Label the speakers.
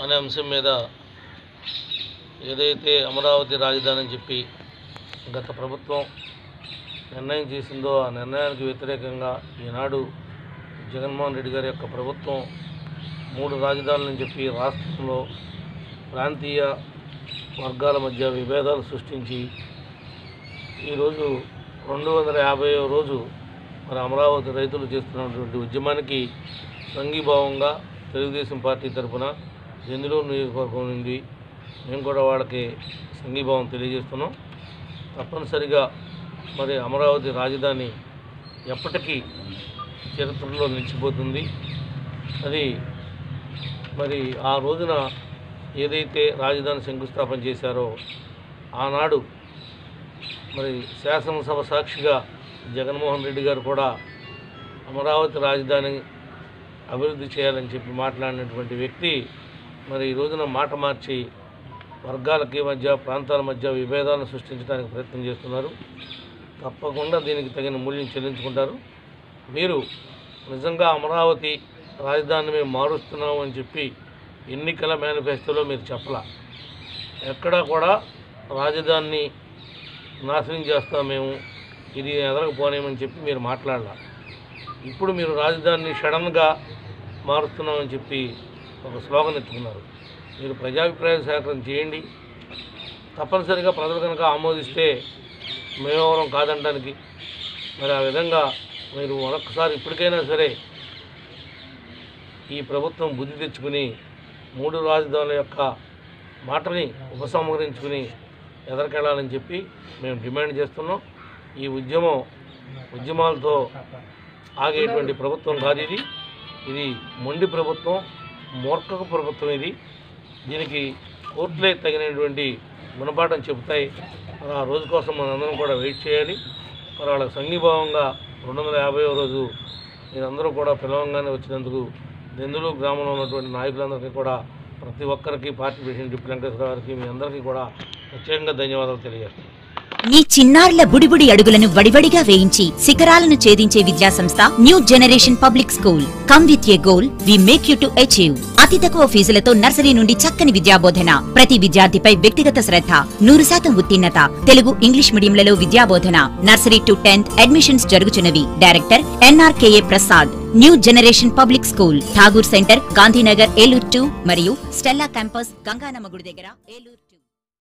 Speaker 1: అనే అంశం మీద ఏదైతే అమరావతి రాజధాని అని చెప్పి గత ప్రభుత్వం నిర్ణయం చేసిందో ఆ నిర్ణయానికి వ్యతిరేకంగా ఈనాడు జగన్మోహన్ రెడ్డి గారి యొక్క ప్రభుత్వం మూడు రాజధానులని చెప్పి రాష్ట్రంలో ప్రాంతీయ వర్గాల మధ్య విభేదాలు సృష్టించి ఈరోజు రెండు వందల యాభై రోజు మరి అమరావతి రైతులు చేస్తున్నటువంటి ఉద్యమానికి సంఘీభావంగా తెలుగుదేశం పార్టీ తరఫున జందులూరు నియోజకవర్గం నుండి మేము కూడా వాళ్ళకి సంఘీభావం తెలియజేస్తున్నాం తప్పనిసరిగా మరి అమరావతి రాజధాని ఎప్పటికీ చరిత్రలో నిలిచిపోతుంది అది మరి ఆ రోజున ఏదైతే రాజధాని శంకుస్థాపన చేశారో ఆనాడు మరి శాసనసభ సాక్షిగా జగన్మోహన్ రెడ్డి గారు కూడా అమరావతి రాజధాని అభివృద్ధి చేయాలని చెప్పి మాట్లాడినటువంటి వ్యక్తి మరి ఈ రోజున మాట మార్చి వర్గాలకి మధ్య ప్రాంతాల మధ్య విభేదాలను సృష్టించడానికి ప్రయత్నం చేస్తున్నారు తప్పకుండా దీనికి తగిన మూల్యం చెల్లించుకుంటారు మీరు నిజంగా అమరావతి రాజధానిని మేము మారుస్తున్నాం అని చెప్పి ఎన్నికల మేనిఫెస్టోలో మీరు చెప్పలా ఎక్కడా కూడా రాజధానిని నాశనం చేస్తాం మేము ఇది ఎదరకపోనేమని చెప్పి మీరు మాట్లాడాల ఇప్పుడు మీరు రాజధానిని సడన్గా మారుస్తున్నామని చెప్పి ఒక స్లోగన్ ఎత్తుకున్నారు మీరు ప్రజాభిప్రాయ సేకరణ చేయండి తప్పనిసరిగా ప్రజలు కనుక ఆమోదిస్తే మేమెవరం కాదనడానికి మరి ఆ విధంగా మీరు మరొకసారి ఇప్పటికైనా సరే ఈ ప్రభుత్వం బుద్ధి తెచ్చుకుని మూడు రాజధానుల యొక్క మాటని ఉపసంహరించుకుని ఎదరికెళ్ళాలని చెప్పి మేము డిమాండ్ చేస్తున్నాం ఈ ఉద్యమం ఉద్యమాలతో ఆగేటువంటి ప్రభుత్వం కాదు ఇది ఇది మొండి ప్రభుత్వం మూర్ఖక ప్రభుత్వం ఇది దీనికి కోర్టులే తగినటువంటి గుణపాఠం చెబుతాయి మరి ఆ రోజు కోసం మనందరం కూడా వెయిట్ చేయాలి మరి వాళ్ళకి సంఘీభావంగా రెండు వందల యాభై రోజు మీరందరూ కూడా పిలవంగానే వచ్చినందుకు దెందులు గ్రామంలో ఉన్నటువంటి నాయకులందరికీ కూడా ప్రతి ఒక్కరికి పార్టీ ప్రెసిడెంట్ డిప్యూటీ వెంకటేశ్వర గారికి మీ అందరికీ కూడా ప్రత్యేకంగా ధన్యవాదాలు తెలియజేస్తాను
Speaker 2: మీ చిన్నారుల బుడిబుడి అడుగులను వడివడిగా వేయించి శిఖరాలను ఛేదించే విద్యాసంస్థ new generation public school come with a goal we make you to achieve అతి తక్కువ ఫీజులతో నర్సరీ నుండి చక్కని విద్యాబోధన ప్రతి విద్యార్థిపై వ్యక్తిగత శ్రద్ధ నూరు శాతం ఉత్తీర్ణత తెలుగు ఇంగ్లీష్ మీడియంలలో విద్యాబోధన నర్సరీ టు టెన్త్ అడ్మిషన్స్ జరుగుచున్నవి director NRKA Prasad new generation public school Tagore centre Gandhinagar Eluru two మరియు స్టెల్లా క్యాంపస్ గంగానమ్మ గుడి దగ్గర ఏలూరు